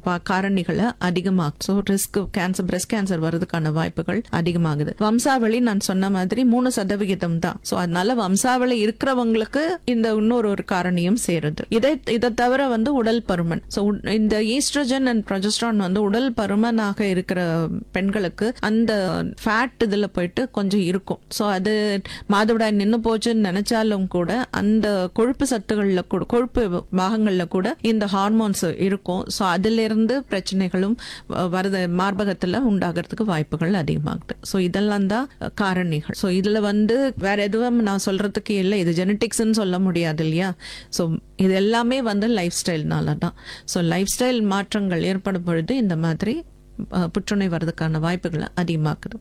பா- காரணிகளை அதிகமாகும் so risk cancer breast cancer வர்றதுக்கான வாய்ப்புகள் அதிகமாகுது வம்சாவளி நான் சொன்ன மாதிரி மூணு சதவிகிதம் தான் ஸோ அதனால வம்சாவளி இருக்கிறவங்களுக்கு இந்த இன்னொரு ஒரு காரணியும் சேருது இதை இதை தவிர வந்து உடல் பருமன் ஸோ இந்த ஈஸ்ட்ரஜன் அண்ட் ப்ரொஜெஸ்ட்ரான் வந்து உடல் பருமனாக இருக்கிற பெண்களுக்கு அந்த ஃபேட் இதுல போயிட்டு கொஞ்சம் இருக்கும் ஸோ அது மாதவிடாய் நின்று போச்சுன்னு நினைச்சாலும் கூட அந்த கொழுப்பு சத்துகள்ல கூட கொழுப்பு பாகங்கள்ல கூட இந்த ஹார்மோன்ஸ் இருக்கும் ஸோ அதுல இருந்து பிரச்சனைகளும் வ- வருது மார்பகத்துல உண்டாகிறதுக்கு வாய்ப்புகள் அதிகமாகுது ஸோ இதெல்லாம் தான் காரணிகள் ஸோ இதுல வந்து வேற எதுவும் நான் சொல்றதுக்கு இல்லை இது ஜெனட்டிக்ஸ்ன்னு சொல்ல முடியாது இல்லையா ஸோ இது எல்லாமே வந்து லைஃப் ஸ்டைல்னால தான் ஸோ லைஃப் ஸ்டைல் மாற்றங்கள் ஏற்படும் பொழுது இந்த மாதிரி அஹ், புற்றுநோய் வர்றதுக்கான வாய்ப்புகள் அதிகமாக்குது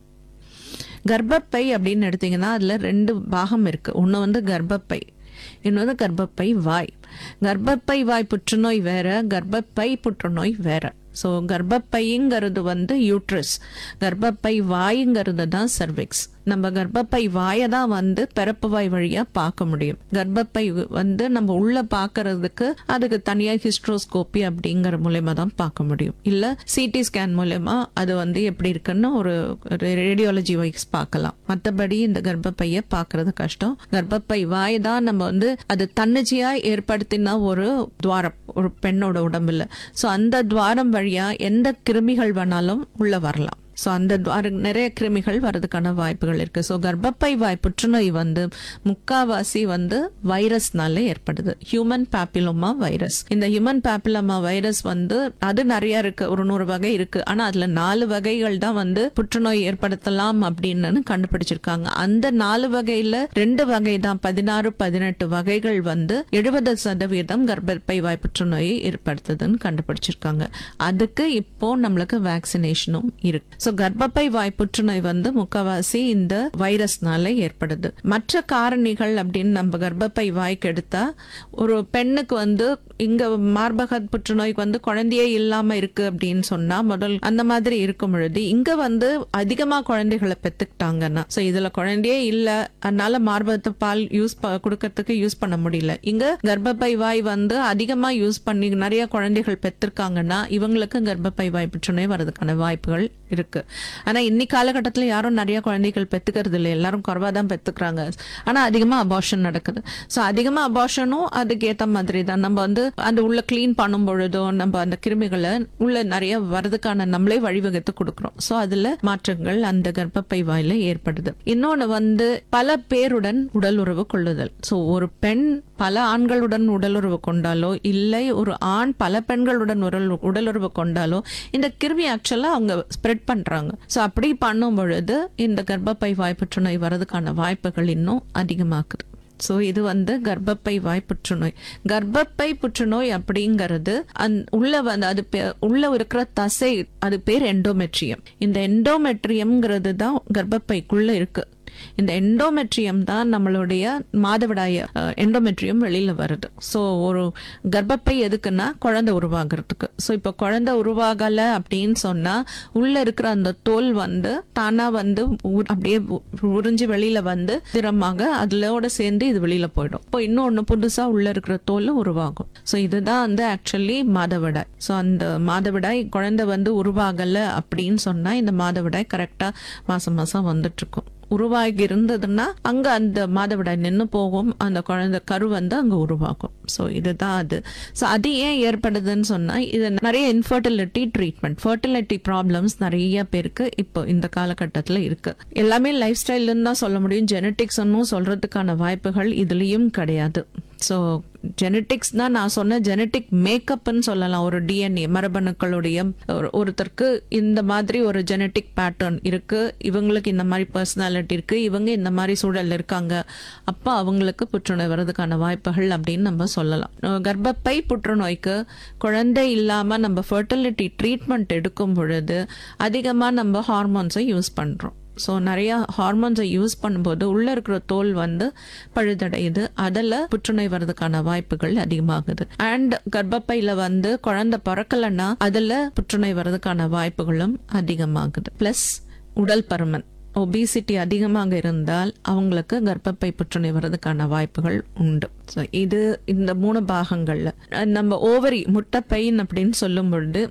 கர்ப்பப்பை அப்படின்னு எடுத்தீங்கன்னா அதுல ரெண்டு பாகம் இருக்கு ஒன்று வந்து கர்ப்பப்பை இன்னொன்று கர்ப்பப்பை வாய் கர்ப்பப்பை வாய் புற்றுநோய் வேற கர்ப்பப்பை புற்றுநோய் வேற ஸோ கர்ப்பப்பைங்கிறது வந்து யூட்ரஸ் கர்ப்பப்பை வாய்ங்கிறது தான் சர்விக்ஸ் நம்ம கர்ப்பப்பை வாயை தான் வந்து பிறப்பு வாய் வழியா பார்க்க முடியும் கர்ப்பப்பை வந்து நம்ம உள்ள பார்க்கறதுக்கு அதுக்கு தனியா ஹிஸ்ட்ரோஸ்கோப்பி அப்படிங்கிற மூலயமா தான் பார்க்க முடியும் இல்ல சிடி ஸ்கேன் மூலயமா அது வந்து எப்படி இருக்குன்னு ஒரு ரேடியாலஜி வைஸ் பார்க்கலாம் மற்றபடி இந்த கர்ப்பப்பையை பார்க்கறது கஷ்டம் கர்ப்பப்பை வாய் தான் நம்ம வந்து அது தன்னிச்சையா ஏற்படுத்தின ஒரு துவாரம் ஒரு பெண்ணோட உடம்புல ஸோ அந்த துவாரம் வழியா எந்த கிருமிகள் வேணாலும் உள்ள வரலாம் ஸோ அந்த துவார நிறைய கிருமிகள் வரதுக்கான வாய்ப்புகள் இருக்கு ஸோ கர்ப்பப்பை வாய் புற்றுநோய் வந்து முக்காவாசி வந்து வைரஸ்னால ஏற்படுது ஹியூமன் பாப்பிலோமா வைரஸ் இந்த ஹியூமன் பாப்பிலோமா வைரஸ் வந்து அது நிறைய இருக்கு ஒரு நூறு வகை இருக்கு ஆனா அதுல நாலு வகைகள் தான் வந்து புற்றுநோய் ஏற்படுத்தலாம் அப்படின்னு கண்டுபிடிச்சிருக்காங்க அந்த நாலு வகையில ரெண்டு வகை தான் பதினாறு பதினெட்டு வகைகள் வந்து எழுபது சதவீதம் கர்ப்பப்பை வாய் புற்றுநோயை ஏற்படுத்துதுன்னு கண்டுபிடிச்சிருக்காங்க அதுக்கு இப்போ நம்மளுக்கு வேக்சினேஷனும் இருக்கு ஸோ கர்ப்பப்பை வாய் புற்றுநோய் வந்து முக்கவாசி இந்த வைரஸ்னால ஏற்படுது மற்ற காரணிகள் அப்படின்னு நம்ம கர்ப்பப்பை வாய்க்கு எடுத்தா ஒரு பெண்ணுக்கு வந்து இங்க மார்பக புற்றுநோய்க்கு வந்து குழந்தையே இல்லாம இருக்கு அப்படின்னு சொன்னா முதல் அந்த மாதிரி இருக்கும் பொழுது இங்க வந்து அதிகமா குழந்தைகளை பெத்துக்கிட்டாங்கன்னா ஸோ இதுல குழந்தையே இல்ல அதனால மார்பகத்தை பால் யூஸ் கொடுக்கறதுக்கு யூஸ் பண்ண முடியல இங்க கர்ப்பப்பை வாய் வந்து அதிகமா யூஸ் பண்ணி நிறைய குழந்தைகள் பெற்றிருக்காங்கன்னா இவங்களுக்கு கர்ப்பப்பை வாய் புற்றுநோய் வர்றதுக்கான வாய்ப்புகள் இருக்கு ஆனா இன்னி காலகட்டத்துல யாரும் நிறைய குழந்தைகள் பெத்துக்கிறது இல்லை எல்லாரும் குறைவா தான் பெத்துக்கிறாங்க ஆனா அதிகமா அபார்ஷன் நடக்குது ஸோ அதிகமா அபார்ஷனும் அதுக்கு ஏத்த மாதிரி தான் நம்ம வந்து அந்த உள்ள க்ளீன் பண்ணும் பொழுதும் நம்ம அந்த கிருமிகளை உள்ள நிறைய வரதுக்கான நம்மளே வழிவகுத்து கொடுக்குறோம் ஸோ அதுல மாற்றங்கள் அந்த கர்ப்பப்பை வாயில ஏற்படுது இன்னொன்னு வந்து பல பேருடன் உடல் உறவு கொள்ளுதல் ஸோ ஒரு பெண் பல ஆண்களுடன் உடலுறவு கொண்டாலோ இல்லை ஒரு ஆண் பல பெண்களுடன் உடல் உடலுறவு கொண்டாலோ இந்த கிருமி ஆக்சுவலா அவங்க ஸ்ப்ரெட் பண்றாங்க ஸோ அப்படி பண்ணும் பொழுது இந்த கர்ப்பப்பை வாய் புற்றுநோய் வரதுக்கான வாய்ப்புகள் இன்னும் அதிகமாக்குது ஸோ இது வந்து கர்ப்பப்பை வாய் புற்றுநோய் கர்ப்பப்பை புற்றுநோய் அப்படிங்கிறது அந் உள்ள வந்து அது பே- உள்ள இருக்கிற தசை அது பேர் எண்டோமெட்ரியம் இந்த எண்டோமெட்ரியம்ங்கிறது தான் கர்ப்பப்பைக்குள்ள இருக்கு இந்த எண்டோமெட்ரியம் தான் நம்மளுடைய மாதவிடாய எண்டோமெட்ரியம் வெளியில வருது ஸோ ஒரு கர்ப்பப்பை எதுக்குன்னா குழந்தை உருவாகிறதுக்கு ஸோ இப்போ குழந்தை உருவாகல அப்படின்னு சொன்னா உள்ள இருக்கிற அந்த தோல் வந்து தானா வந்து உ- அப்படியே உ- உறிஞ்சு வெளியில வந்து திறமாக அதோட சேர்ந்து இது வெளியில போயிடும் இப்போ இன்னொன்னு புதுசா உள்ள இருக்கிற தோல் உருவாகும் ஸோ இதுதான் வந்து ஆக்சுவலி மாதவிடாய் ஸோ அந்த மாதவிடாய் குழந்தை வந்து உருவாகல அப்படின்னு சொன்னா இந்த மாதவிடாய் கரெக்டா மாசம் மாசம் வந்துட்டு இருக்கும் உருவாகி இருந்ததுன்னா அங்க அந்த மாதவிடாய் நின்று போகும் அந்த குழந்தை கரு வந்து அங்க உருவாகும் ஸோ இதுதான் அது ஸோ அது ஏன் ஏற்படுதுன்னு சொன்னா இது நிறைய இன்ஃபர்டிலிட்டி ட்ரீட்மெண்ட் ஃபர்டிலிட்டி ப்ராப்ளம்ஸ் நிறைய பேருக்கு இப்போ இந்த காலகட்டத்தில் இருக்கு எல்லாமே லைஃப் ஸ்டைல்னு தான் சொல்ல முடியும் ஜெனட்டிக்ஸ்னும் சொல்றதுக்கான வாய்ப்புகள் இதுலயும் கிடையாது ஸோ ஜெனட்டிக்ஸ் தான் நான் சொன்ன ஜெனட்டிக் மேக்கப்னு சொல்லலாம் ஒரு டிஎன்ஏ மரபணுக்களுடைய ஒரு- ஒருத்தருக்கு இந்த மாதிரி ஒரு ஜெனட்டிக் பேட்டர்ன் இருக்கு இவங்களுக்கு இந்த மாதிரி பர்சனாலிட்டி இருக்கு இவங்க இந்த மாதிரி சூழல்ல இருக்காங்க அப்போ அவங்களுக்கு புற்றுநோய் வர்றதுக்கான வாய்ப்புகள் அப்படின்னு நம்ம சொல்லலாம் அஹ் கர்ப்பப்பை புற்றுநோய்க்கு குழந்தை இல்லாம நம்ம ஃபர்டிலிட்டி ட்ரீட்மெண்ட் எடுக்கும் பொழுது அதிகமா நம்ம ஹார்மோன்ஸை யூஸ் பண்றோம் ஸோ நிறைய ஹார்மோன்ஸை யூஸ் பண்ணும்போது உள்ள இருக்கிற தோல் வந்து பழுதடையுது அதில் புற்றுநோய் வர்றதுக்கான வாய்ப்புகள் அதிகமாகுது அண்ட் கர்ப்பப்பையில வந்து குழந்தை பிறக்கலைன்னா அதில் புற்றுநோய் வர்றதுக்கான வாய்ப்புகளும் அதிகமாகுது ப்ளஸ் உடல் பருமன் ஒபிசிட்டி அதிகமாக இருந்தால் அவங்களுக்கு கர்ப்பப்பை புற்றுநோய் வர்றதுக்கான வாய்ப்புகள் உண்டு ஸோ இது இந்த மூணு பாகங்கள்ல அஹ் நம்ம ஓவரி முட்டைப்பைன் அப்படின்னு சொல்லும் பொழுது